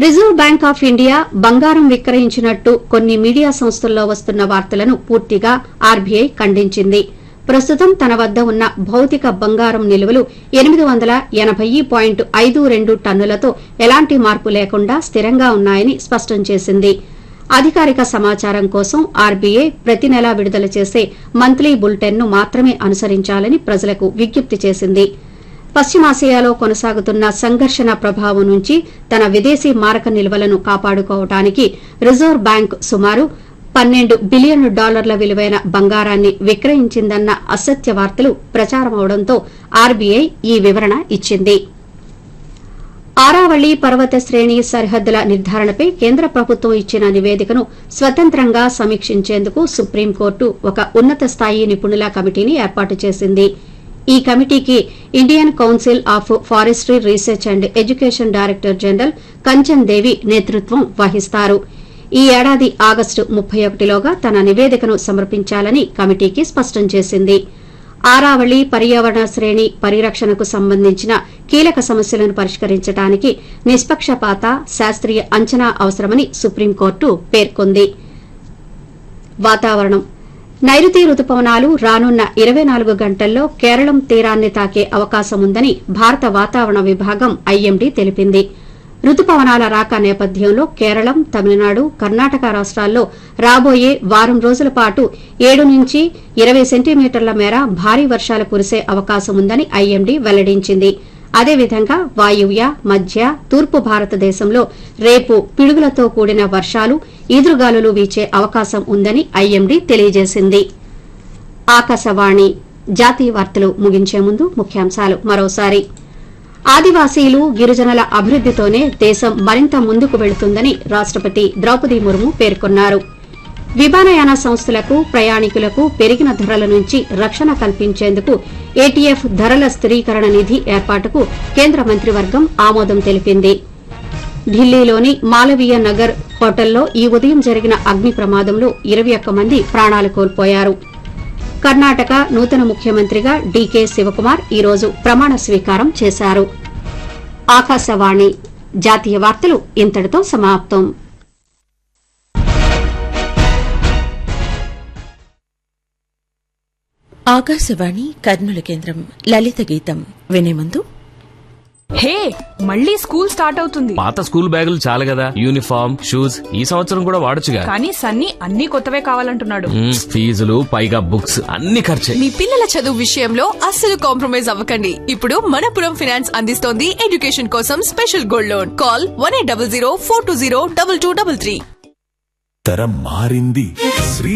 reserve bank of India బంగారం విక్రయించినట్టు కొన్ని media సంస్థల్లో వస్తున్న వార్తలను పూర్తిగా ఆర్బీఐ ఖండించింది ప్రస్తుతం తన వద్ద ఉన్న భౌతిక బంగారం నిల్వలు ఎనిమిది వందల ఎనబై పాయింట్ ఐదు రెండు టన్నులతో ఎలాంటి మార్పు లేకుండా స్థిరంగా ఉన్నాయని స్పష్టం చేసింది అధికారిక సమాచారం కోసం ఆర్బీఐ ప్రతి నెలా విడుదల చేసే మంత్లీ బులెటిన్ను మాత్రమే అనుసరించాలని ప్రజలకు విజ్ఞప్తి చేసింది పశ్చిమాసియాలో కొనసాగుతున్న సంఘర్షణ ప్రభావం నుంచి తన విదేశీ మారక నిల్వలను కాపాడుకోవడానికి రిజర్వ్ బ్యాంక్ సుమారు పన్నెండు బిలియన్ డాలర్ల విలువైన బంగారాన్ని విక్రయించిందన్న అసత్య వార్తలు ప్రచారమవడంతో ఆర్బీఐ ఈ వివరణ ఇచ్చింది ఆరావళి పర్వత శ్రేణి సరిహద్దుల నిర్ధారణపై కేంద్ర ప్రభుత్వం ఇచ్చిన నివేదికను స్వతంత్రంగా సమీక్షించేందుకు సుప్రీంకోర్టు ఒక ఉన్నత స్థాయి నిపుణుల కమిటీని ఏర్పాటు చేసింది ఈ కమిటీకి Indian council of forestry research and education director general Kanchan Devi నేతృత్వం వహిస్తారు ఈ ఏడాది ఆగస్టు ముప్పై ఒకటిలోగా తన నివేదికను సమర్పించాలని కమిటీకి స్పష్టం చేసింది ఆరావళి పర్యావరణ శ్రేణి పరిరక్షణకు సంబంధించిన కీలక సమస్యలను పరిష్కరించడానికి నిష్పక్షపాత శాస్త్రీయ అంచనా అవసరమని సుప్రీంకోర్టు పేర్కొంది వాతావరణం నైరుతి రుతుపవనాలు రానున్న ఇరవై నాలుగు గంటల్లో కేరళం తీరాన్ని తాకే అవకాశం ఉందని భారత వాతావరణ విభాగం ఐఎండీ తెలిపింది రుతుపవనాల రాక నేపథ్యంలో కేరళం తమిళనాడు కర్ణాటక రాష్ట్రాల్లో రాబోయే వారం రోజుల పాటు ఏడు నుంచి ఇరవై సెంటీమీటర్ల మేర భారీ వర్షాలు కురిసే అవకాశం ఉందని ఐఎండీ వెల్లడించింది అదేవిధంగా వాయువ్య మధ్య తూర్పు భారతదేశంలో రేపు పిడుగులతో కూడిన వర్షాలు ఈదురుగాలులు వీచే అవకాశం ఉందని ఐఎండీ తెలియజేసింది ఆకాశవాణి జాతీయ వార్తలు ముగించే ముందు ముఖ్యాంశాలు మరోసారి ఆదివాసీలు గిరిజనుల అభివృద్దితోనే దేశం మరింత ముందుకు వెళుతుందని రాష్టపతి ద్రౌపది ముర్ము పేర్కొన్నారు విమానయాన సంస్థలకు ప్రయాణికులకు పెరిగిన ధరల నుంచి రక్షణ కల్పించేందుకు ఏటీఎఫ్ ధరల స్థిరీకరణ నిధి ఏర్పాటుకు కేంద్ర మంత్రివర్గం ఆమోదం తెలిపింది ఢిల్లీలోని మాలవీయ నగర్ హోటల్లో ఈ ఉదయం జరిగిన అగ్ని ప్రమాదంలో ఇరవై ఒక్క మంది ప్రాణాలు కోల్పోయారు కర్ణాటక నూతన ముఖ్యమంత్రిగా డీకే శివకుమార్ ఈరోజు ప్రమాణ స్వీకారం చేశారు ఆకాశవాణి జాతీయ వార్తలు ఇంతటితో సమాప్తం ఆకాశవాణి కర్నూలు కేంద్రం లలిత గీతం వినే ముందు హే మళ్ళీ స్కూల్ స్టార్ట్ అవుతుంది పాత స్కూల్ బ్యాగులు చాలు కదా యూనిఫామ్ షూస్ ఈ సంవత్సరం కూడా వాడొచ్చుగా కానీ సన్నీ అన్ని కొత్తవే కావాలంటున్నాడు మ్మ్, ఫీజులు పైగా బుక్స్ అన్ని ఖర్చే మీ పిల్లల చదువు విషయంలో అస్సలు కాంప్రమైజ్ అవ్వకండి ఇప్పుడు మనపురం ఫినాన్స్ అందిస్తోంది ఎడ్యుకేషన్ కోసం special gold loan call one eight double zero four two zero double two double three తరం మారింది శ్రీ